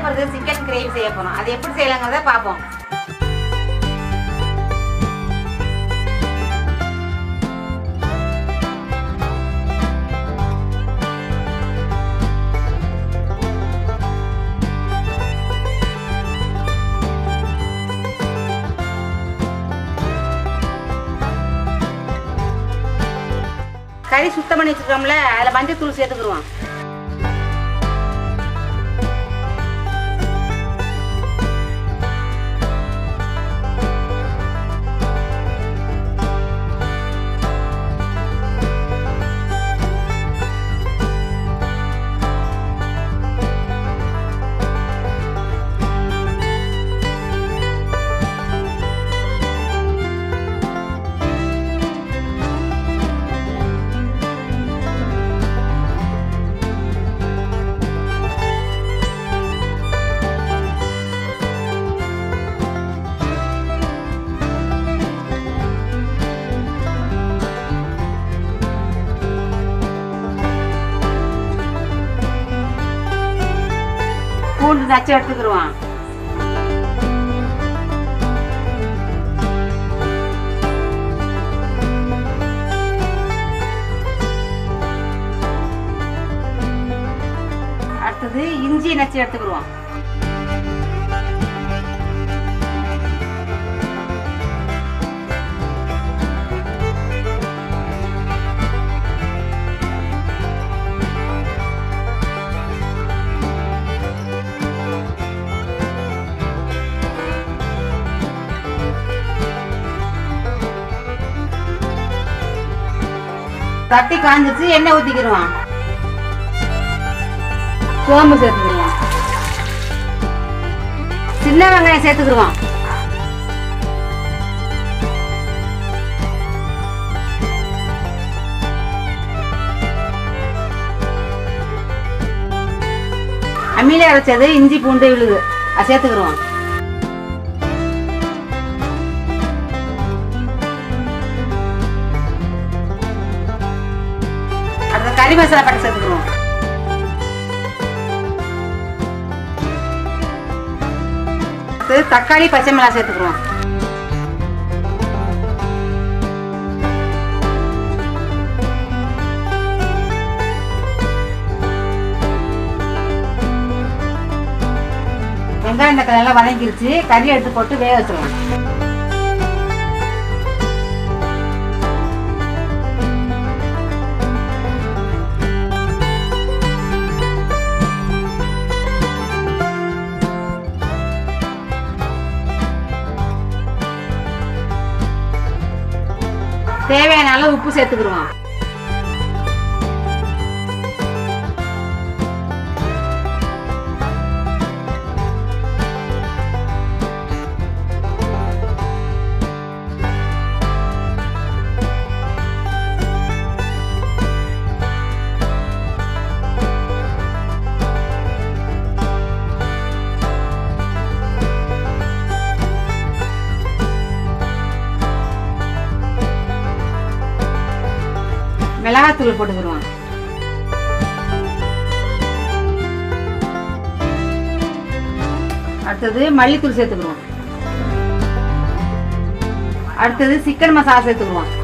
போகிறது chicken gravy செய்ய போகிறோம் அது எப்படி செய்யலாங்கிறத பார்ப்போம் கறி சுத்தம் பண்ணி வச்சுருக்கோம்ல அதில் மஞ்சள் தூள் சேர்த்துக்குருவோம் பூண்டு நச்சு எடுத்துக்கிருவோம் அடுத்தது இஞ்சி நச்சு எடுத்துக்கிருவோம் தட்டி காஞ்சிச்சு எண்ணெய் ஊத்திக்கிருவோம் சோம்பு சேர்த்துக்கிருவோம் சின்ன வெங்காயம் சேர்த்துக்கிருவோம் அம்மியில அரைச்சது இஞ்சி பூண்டு விழுது அதை சேர்த்துக்கிருவோம் அடுத்த கறி மசாலா பட்டை சேர்த்துக்குருவோம் அடுத்தது தக்காளி பச்சை மிளகாய் சேர்த்துக்குருவோம் வெங்காயம் தக்காளி நல்லா வதங்கிருச்சு கறி எடுத்து போட்டு வேக வச்சிருவோம் தேவையான அளவு உப்பு சேர்த்துக்கிருவோம் மிளகாத்தூள் போட்டுக்கிடுவோம் அடுத்தது மல்லித்தூள் சேர்த்துக்கிடுவோம் அடுத்தது சிக்கன் மசாலா சேர்த்துக்குவோம்